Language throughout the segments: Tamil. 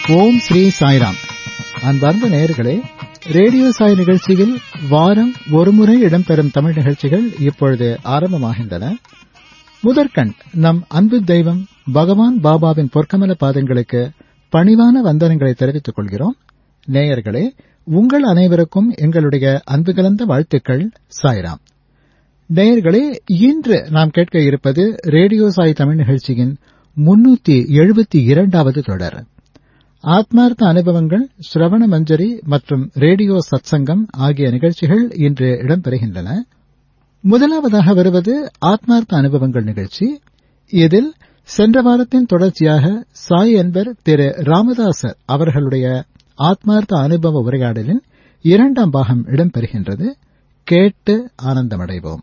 ஓம் ஸ்ரீ சாய்ராம் அன்பார்ந்த நேயர்களே ரேடியோ சாய் நிகழ்ச்சியில் வாரம் ஒருமுறை இடம்பெறும் தமிழ் நிகழ்ச்சிகள் இப்பொழுது ஆரம்பமாகின்றன முதற்கண் நம் அன்பு தெய்வம் பகவான் பாபாவின் பொற்கமல பாதங்களுக்கு பணிவான வந்தனங்களை தெரிவித்துக் கொள்கிறோம் நேயர்களே உங்கள் அனைவருக்கும் எங்களுடைய அன்பு கலந்த வாழ்த்துக்கள் சாய்ராம் நேயர்களே இன்று நாம் கேட்க இருப்பது ரேடியோ சாய் தமிழ் நிகழ்ச்சியின் முன்னூத்தி எழுபத்தி இரண்டாவது தொடர் ஆத்மார்த்த அனுபவங்கள் சிரவண மஞ்சரி மற்றும் ரேடியோ சத்சங்கம் ஆகிய நிகழ்ச்சிகள் இன்று இடம்பெறுகின்றன முதலாவதாக வருவது ஆத்மார்த்த அனுபவங்கள் நிகழ்ச்சி இதில் சென்ற வாரத்தின் தொடர்ச்சியாக சாய் என்பர் திரு ராமதாசர் அவர்களுடைய ஆத்மார்த்த அனுபவ உரையாடலின் இரண்டாம் பாகம் இடம்பெறுகின்றது கேட்டு ஆனந்தமடைவோம்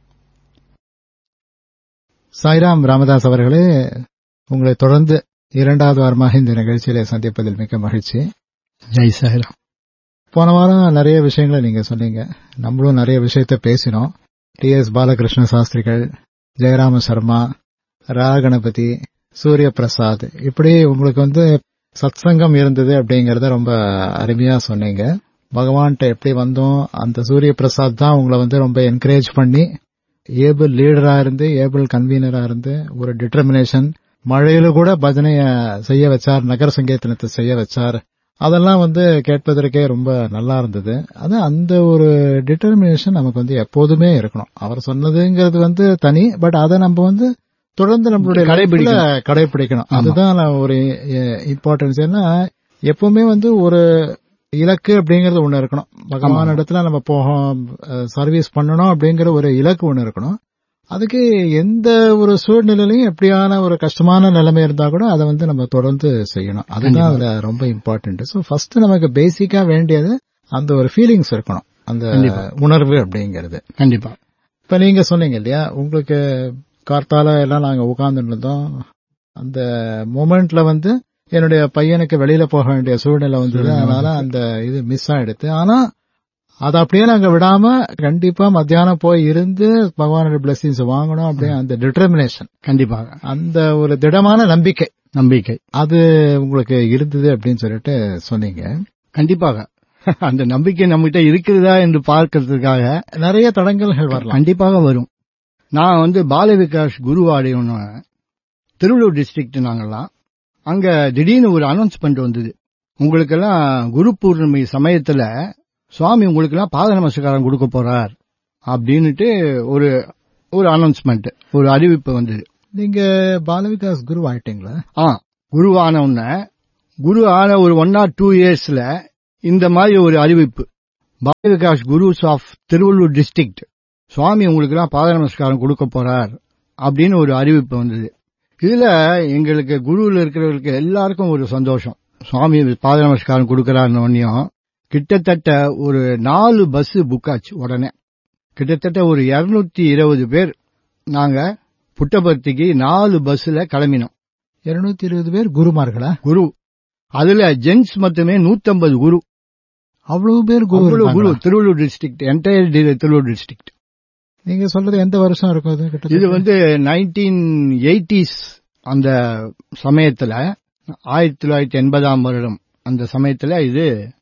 சாய்ராம் ராமதாஸ் அவர்களே உங்களை தொடர்ந்து இரண்டாவது வாரமாக இந்த நிகழ்ச்சியில சந்திப்பதில் மிக்க மகிழ்ச்சி ஜெய் சாய்ராம் போன வாரம் நிறைய விஷயங்களை நீங்க சொன்னீங்க நம்மளும் நிறைய விஷயத்த பேசினோம் டி எஸ் பாலகிருஷ்ண சாஸ்திரிகள் ஜெயராம சர்மா ரா கணபதி சூரிய பிரசாத் இப்படி உங்களுக்கு வந்து சத்சங்கம் இருந்தது அப்படிங்கறத ரொம்ப அருமையா சொன்னீங்க பகவான்கிட்ட எப்படி வந்தோம் அந்த சூரிய பிரசாத் தான் உங்களை வந்து ரொம்ப என்கரேஜ் பண்ணி ஏபிள் லீடரா இருந்து ஏபிள் கன்வீனரா இருந்து ஒரு டிட்டர்மினேஷன் மழையில கூட பஜனைய செய்ய வச்சார் நகர சங்கீர்த்தனத்தை செய்ய வச்சார் அதெல்லாம் வந்து கேட்பதற்கே ரொம்ப நல்லா இருந்தது அது அந்த ஒரு டிட்டர்மினேஷன் நமக்கு வந்து எப்போதுமே இருக்கணும் அவர் சொன்னதுங்கிறது வந்து தனி பட் அதை நம்ம வந்து தொடர்ந்து நம்மளுடைய கடைபிடிக்கணும். life ல கடைபிடிக்கணும் ஆமா. அதுதான் நான் ஒரு இம்பார்ட்டன்ஸ் ஏன்னா எப்பவுமே வந்து ஒரு இலக்கு அப்படிங்கறது ஒண்ணு இருக்கணும் பகவான் இடத்துல நம்ம போகும் சர்வீஸ் பண்ணணும் அப்படிங்கிற ஒரு இலக்கு ஒண்ணு இருக்கணும் அதுக்கு எந்த ஒரு சூழ்நிலையிலையும் எப்படியான ஒரு கஷ்டமான நிலைமை இருந்தா கூட அதை வந்து நம்ம தொடர்ந்து செய்யணும் அதுதான் அதுல ரொம்ப இம்பார்ட்டன்ட் சோ ஃபர்ஸ்ட் நமக்கு பேசிக்கா வேண்டியது அந்த ஒரு ஃபீலிங்ஸ் இருக்கணும் அந்த கண்டிப்பா. உணர்வு அப்படிங்கிறது கண்டிப்பா இப்ப நீங்க சொன்னீங்க இல்லையா உங்களுக்கு கார்த்தால எல்லாம் நாங்க உட்கார்ந்துட்டு இருந்தோம் அந்த மொமெண்ட்ல வந்து என்னுடைய பையனுக்கு வெளியில போக வேண்டிய சூழ்நிலை வந்தது சூழ்நிலை அதனால அந்த இது மிஸ் ஆயிடுத்து ஆனா அதை அப்படியே நாங்க விடாம கண்டிப்பா மத்தியானம் போய் இருந்து பகவானோட பிளெஸிங்ஸ் வாங்கணும் அப்படியே அந்த டிட்டர்மினேஷன் கண்டிப்பாக அந்த ஒரு திடமான நம்பிக்கை நம்பிக்கை அது உங்களுக்கு இருந்தது அப்படின்னு சொல்லிட்டு சொன்னீங்க கண்டிப்பாக அந்த நம்பிக்கை நம்மகிட்ட இருக்கிறதா என்று பார்க்கறதுக்காக நிறைய தடங்கல்கள் வரலாம் கண்டிப்பாக வரும் நான் வந்து பால விகாஸ் குருவாடையொன்னு திருவள்ளூர் டிஸ்ட்ரிக்ட் நாங்கெல்லாம் அங்க திடீர்னு ஒரு அனௌன்ஸ்மெண்ட் வந்தது உங்களுக்கெல்லாம் குரு பூர்ணிமை சமயத்துல சுவாமி உங்களுக்கெல்லாம் பாத நமஸ்காரம் கொடுக்க போறார் அப்படின்னுட்டு ஒரு ஒரு அனௌன்ஸ்மெண்ட் ஒரு அறிவிப்பு வந்தது நீங்க பாலவிகாஸ் குரு ஆயிட்டீங்களா ஆ குரு ஆன உடனே குரு ஆன ஒரு ஒன் ஆர் டூ இயர்ஸ்ல இந்த மாதிரி ஒரு அறிவிப்பு பால விகாஸ் குருஸ் ஆஃப் திருவள்ளூர் டிஸ்ட்ரிக்ட் சுவாமி உங்களுக்கெல்லாம் பாத நமஸ்காரம் கொடுக்க போறார் அப்படின்னு ஒரு அறிவிப்பு வந்தது இதுல எங்களுக்கு குருவில் இருக்கிறவர்களுக்கு எல்லாருக்கும் ஒரு சந்தோஷம் சுவாமி பாத நமஸ்காரம் கொடுக்கறாருன்னு உடனேயும் கிட்டத்தட்ட ஒரு நாலு பஸ் புக் ஆச்சு உடனே கிட்டத்தட்ட ஒரு இருநூத்தி இருபது பேர் நாங்க புட்டபர்த்திக்கு நாலு பஸ்ல கிளம்பினோம் இருநூத்தி இருபது பேர் குருமார்களா குரு அதுல ஜென்ஸ் மட்டுமே 150 குரு அவ்வளவு பேர் குரு அவ்வளவு குரு இருப்பாங்களா? Tiruvallur district entire Tiruvallur district நீங்க சொல்றது எந்த வருஷம் இருக்கும் அது கிட்டத்தட்ட? இது வந்து நைன்டீன் எயிட்டிஸ் அந்த சமயத்துல ஆயிரத்தி தொள்ளாயிரத்தி எண்பதாம் வருடம் அந்த சமயத்துல இது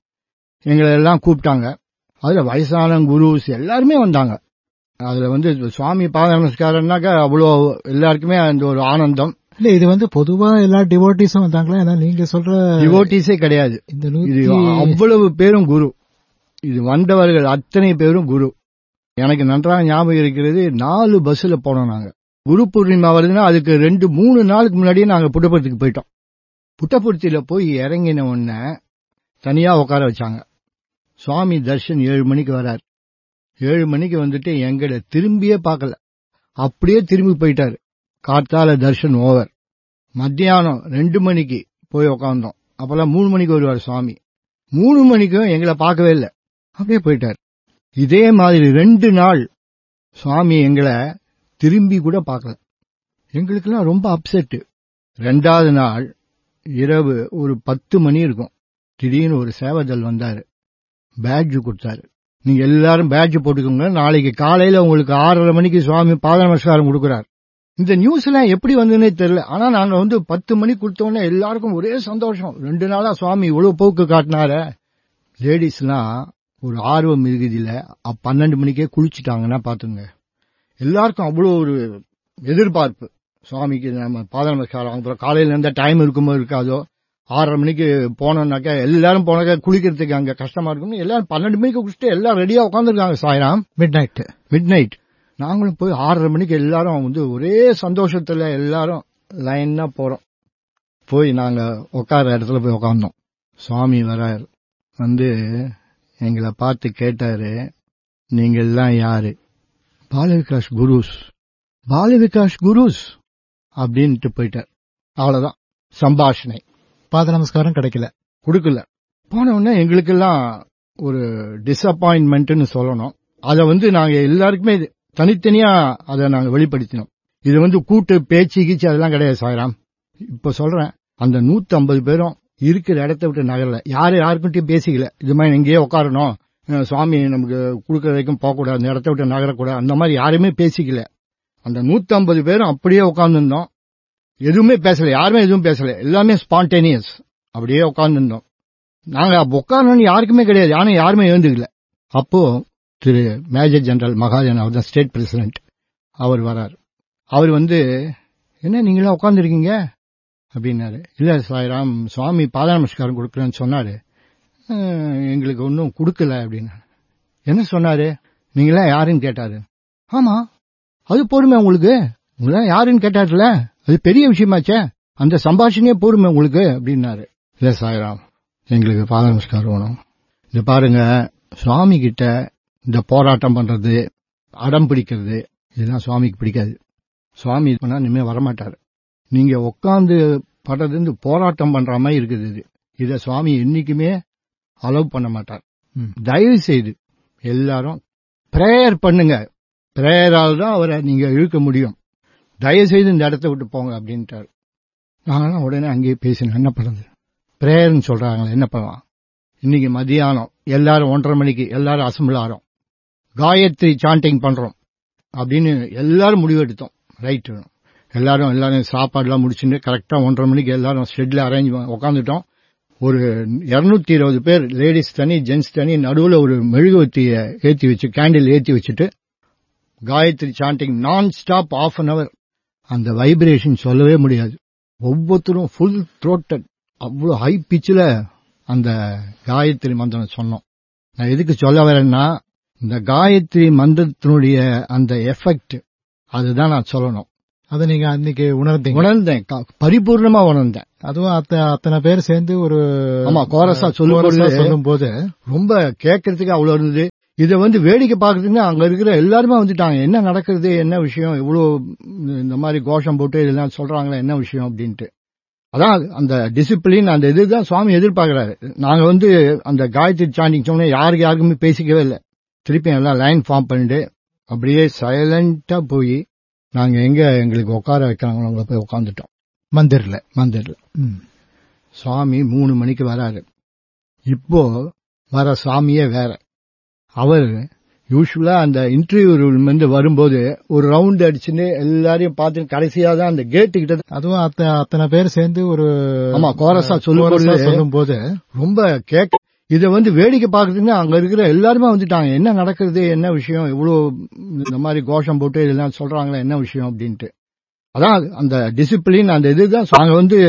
எங்களை எல்லாம் கூப்பிட்டாங்க அதுல வயசான குருஸ் எல்லாருமே வந்தாங்க அதுல வந்து சுவாமி பாத நமஸ்காரம்னாக்க அவ்வளோ எல்லாருக்குமே அந்த ஒரு ஆனந்தம் இல்ல இது வந்து பொதுவா எல்லா டிவோட்டிஸும் வந்தாங்களா ஏன்னா நீங்க சொல்ற டிவோட்டிஸே கிடையாது இந்த இது நூத்தி அவ்வளவு பேரும் குரு இது வந்தவர்கள் அத்தனை பேரும் குரு எனக்கு நன்றாக ஞாபகம் இருக்கிறது நாலு பஸ்ல போனோம் நாங்க குரு பூர்ணிமா வருதுன்னா அதுக்கு ரெண்டு மூணு நாளுக்கு முன்னாடியே நாங்க புட்டபர்த்திக்கு போயிட்டோம் புட்டபர்த்தியில போய் இறங்கின உடனே தனியா உட்கார வச்சாங்க சுவாமி தர்ஷன் ஏழு மணிக்கு வரார் ஏழு மணிக்கு வந்துட்டு எங்களை திரும்பியே பார்க்கல அப்படியே திரும்பி போயிட்டாரு காத்தால தர்ஷன் ஓவர் மத்தியானம் ரெண்டு மணிக்கு போய் உக்காந்தோம் அப்பெல்லாம் மூணு மணிக்கு வருவார் சுவாமி மூணு மணிக்கும் எங்களை பார்க்கவே இல்லை அப்படியே போயிட்டார் இதே மாதிரி ரெண்டு நாள் சுவாமி எங்களை திரும்பி கூட பார்க்கல எங்களுக்கெல்லாம் ரொம்ப அப்செட் ரெண்டாவது நாள் இரவு ஒரு பத்து மணி இருக்கும் திடீர்னு ஒரு சேவதல் வந்தாரு பேட்ஜ் கொடுத்தாரு நீங்க எல்லாரும் பேட்ஜ் போட்டுக்கோங்க நாளைக்கு காலையில உங்களுக்கு ஆறரை மணிக்கு சுவாமி பாத நமஸ்காரம் கொடுக்கிறார் இந்த நியூஸ் எல்லாம் எப்படி வந்ததுன்னே தெரியல ஆனா நாங்க வந்து பத்து மணிக்கு கொடுத்த உடனே எல்லாருக்கும் ஒரே சந்தோஷம் ரெண்டு நாளா சுவாமி இவ்வளவு போக்கு காட்டினார லேடிஸ் எல்லாம் ஒரு ஆர்வம் இருக்குதுல அப்ப பன்னெண்டு மணிக்கே குளிச்சுட்டாங்கன்னா பாத்துங்க எல்லாருக்கும் அவ்வளவு ஒரு எதிர்பார்ப்பு சுவாமிக்கு நம்ம பாத நமஸ்காரம் அப்புறம் காலையில இருந்த டைம் இருக்குமோ இருக்காதோ ஆறரை மணிக்கு போனோம்னாக்கா எல்லாரும் போனாக்கா குளிக்கிறதுக்கு அங்க கஷ்டமா இருக்கும்னு எல்லாரும் பன்னெண்டு மணிக்கு குளிச்சுட்டு எல்லாம் ரெடியா உட்காந்துருக்காங்க Sairam midnight midnight நாங்களும் போய் ஆறரை மணிக்கு எல்லாரும் வந்து ஒரே சந்தோஷத்துல எல்லாரும் லைனா போறோம் போய் நாங்க உட்கார இடத்துல போய் உட்கார்ந்தோம் சுவாமி வராரு வந்து எங்களை பார்த்து கேட்டாரு நீங்க எல்லாம் யாரு பாலவிகாஷ் குருஸ் பாலவிகாஷ் குருஸ் அப்படின்ட்டு போயிட்டார் அவ்வளவுதான் சம்பாஷணை பாத நமஸ்காரம் கிடைக்கல கொடுக்கல போன உடனே எங்களுக்கெல்லாம் ஒரு டிசப்பாயின்மெண்ட்னு சொல்லணும் அதை வந்து நாங்க எல்லாருக்குமே இது- தனித்தனியா அதை நாங்க வெளிப்படுத்தினோம் இது வந்து கூட்டு பேச்சு கீச்சு அதெல்லாம் கிடையாது சாய்ராம் இப்ப சொல்றேன் அந்த நூத்தி ஐம்பது பேரும் இருக்கிற இடத்த விட்டு நகரல யாரு யாருக்கிட்டையும் பேசிக்கல இது மாதிரி எங்கேயே உட்காரணும் அஹ் சுவாமி நமக்கு கொடுக்கற வரைக்கும் போகக்கூடாது அந்த இடத்த விட்டு நகரக்கூடாது அந்த மாதிரி யாருமே பேசிக்கல அந்த நூத்தி ஐம்பது பேரும் அப்படியே உட்கார்ந்துருந்தோம் எதுவுமே பேசல யாருமே எதுவும் பேசல எல்லாமே ஸ்பான்டேனியஸ் அப்படியே உட்கார்ந்துருந்தோம் நாங்க அப்ப உட்காரணும்னு யாருக்குமே கிடையாது ஆனா யாருமே எழுந்துக்கல அப்போ திரு மேஜர் ஜெனரல் மகாஜன் அவர் தான் ஸ்டேட் பிரசிடென்ட் அவர் வரார் அவர் வந்து என்ன நீங்களாம் உட்காந்துருக்கீங்க அப்படின்னாரு இல்ல சாய்ராம் சுவாமி பாத நமஸ்காரம் கொடுக்குறேன்னு சொன்னாரு "அஹ், எங்களுக்கு ஒன்றும் கொடுக்கல அப்படின்னாரு என்ன சொன்னாரு நீங்களாம் யாருன்னு கேட்டாரு ஆமா அது போருமே உங்களுக்கு உங்களெல்லாம் யாருன்னு கேட்டாருல அது பெரிய விஷயமாச்சே அந்த சம்பாஷணையே போருமே உங்களுக்கு அப்படின்னாரு இல்ல சாய்ராம் எங்களுக்கு பாத நமஸ்காரம் வேணும் இது பாருங்க சுவாமி கிட்ட இந்த போராட்டம் பண்றது அடம் பிடிக்கிறது இதெல்லாம் சுவாமிக்கு பிடிக்காது சுவாமி இது பண்ணா இனிமே வரமாட்டாரு நீங்க உட்காந்து படுறது இந்த போராட்டம் பண்ற மாதிரி இருக்குது இது இத சுவாமி என்னைக்குமே அலோவ் பண்ண மாட்டார் ம். தயவு செய்து எல்லாரும் பிரேயர் பண்ணுங்க பிரேயரால் தான் அவரை நீங்க இழுக்க முடியும் தயவு செய்து இந்த இடத்த விட்டு போங்க அப்படின்ட்டாரு நாங்களாம் உடனே அங்கேயே பேசினோம் என்ன பண்றது பிரேயர்னு சொல்றாங்களே என்ன பண்ணலாம் இன்னைக்கு மதியானம் எல்லாரும் ஒன்றரை மணிக்கு எல்லாரும் அசம்பிள் ஆறோம் காயத்ரி சாண்டிங் பண்றோம் அப்படின்னு எல்லாரும் முடிவெடுத்தோம் ரைட் எல்லாரும் எல்லாரும் சாப்பாடுலாம் முடிச்சுட்டு கரெக்டா ஒன்றரை மணிக்கு எல்லாரும் ஷெட்ல அரேஞ்ச் உட்காந்துட்டோம் ஒரு இருநூத்தி இருபது பேர் லேடிஸ் தனி ஜென்ஸ் தனி நடுவுல ஒரு மெழுகுவத்திய ஏத்தி வச்சு கேண்டில் ஏத்தி வச்சுட்டு Gayatri chanting nonstop of an hour அந்த வைப்ரேஷன் சொல்லவே முடியாது ஒவ்வொருத்தரும் ஃபுல் த்ரோட்டட் அவ்வளவு ஹை பிச்சில் அந்த காயத்ரி மந்திரம் சொன்னோம் நான் எதுக்கு சொல்ல வரேன்னா இந்த காயத்ரி மந்திரத்தினுடைய அந்த எஃபெக்ட் அதுதான் நான் சொல்லணும் அதை நீங்க அன்னைக்கு உணர்ந்தீங்க உணர்ந்தேன் க- பரிபூர்ணமா உணர்ந்தேன் அதுவும் அத்த- அத்தனை பேர் சேர்ந்து ஒரு ஆமா, கோரஸா சொல்லும் கோரஸா பொழுது- சொல்லும் போது ரொம்ப கேட்கறதுக்கு அவ்வளவு இருந்தது இதை வந்து வேடிக்கை பார்க்கறதுக்கு அங்க இருக்கிற எல்லாருமே வந்துட்டாங்க என்ன நடக்கிறது என்ன விஷயம் இவ்வளவு இந்த மாதிரி கோஷம் போட்டு இதெல்லாம் சொல்றாங்களே என்ன விஷயம் அப்படின்ட்டு அதான் அந்த டிசிப்ளின் அந்த இதுதான் சுவாமி எதிர்பார்க்கறாரு நாங்க வந்து அந்த காயத்ரி சாண்டிங் சொன்ன யாருக்கு யாருக்குமே பேசிக்கவே இல்லை திருப்பி எல்லாம் லைன் ஃபார்ம் பண்ணிட்டு அப்படியே சைலண்டா போய் நாங்க எங்க எங்களுக்கு உட்கார வைக்கிறாங்களோ அங்க போய் உட்காந்துட்டோம் மந்திர்ல மந்திரில் ம். சுவாமி மூணு மணிக்கு வராரு இப்போ வர சுவாமியே வேற அவர் யூஸ்வலா அந்த இன்டர்வியூ ரூம் வந்து வரும்போது ஒரு ரவுண்ட் அடிச்சுன்னு எல்லாரையும் பார்த்து கடைசியா தான் அந்த கேட்டு கிட்ட அதுவும் அத்த- அத்தனை பேர் சேர்ந்து ஒரு ஆமா, கோரஸா சொல்லும் கோரஸா பொழுது- சொல்லும் போது ரொம்ப கேட்க இதை வந்து வேடிக்கை பார்க்கறதுக்கு அங்க இருக்கிற எல்லாருமே வந்துட்டாங்க என்ன நடக்கிறது என்ன விஷயம் இவ்வளவு இந்த மாதிரி கோஷம் போட்டு இதெல்லாம் சொல்றாங்களே என்ன விஷயம் அப்படின்ட்டு அதான் அந்த டிசிப்ளின் அந்த இதுதான் நாங்க வந்து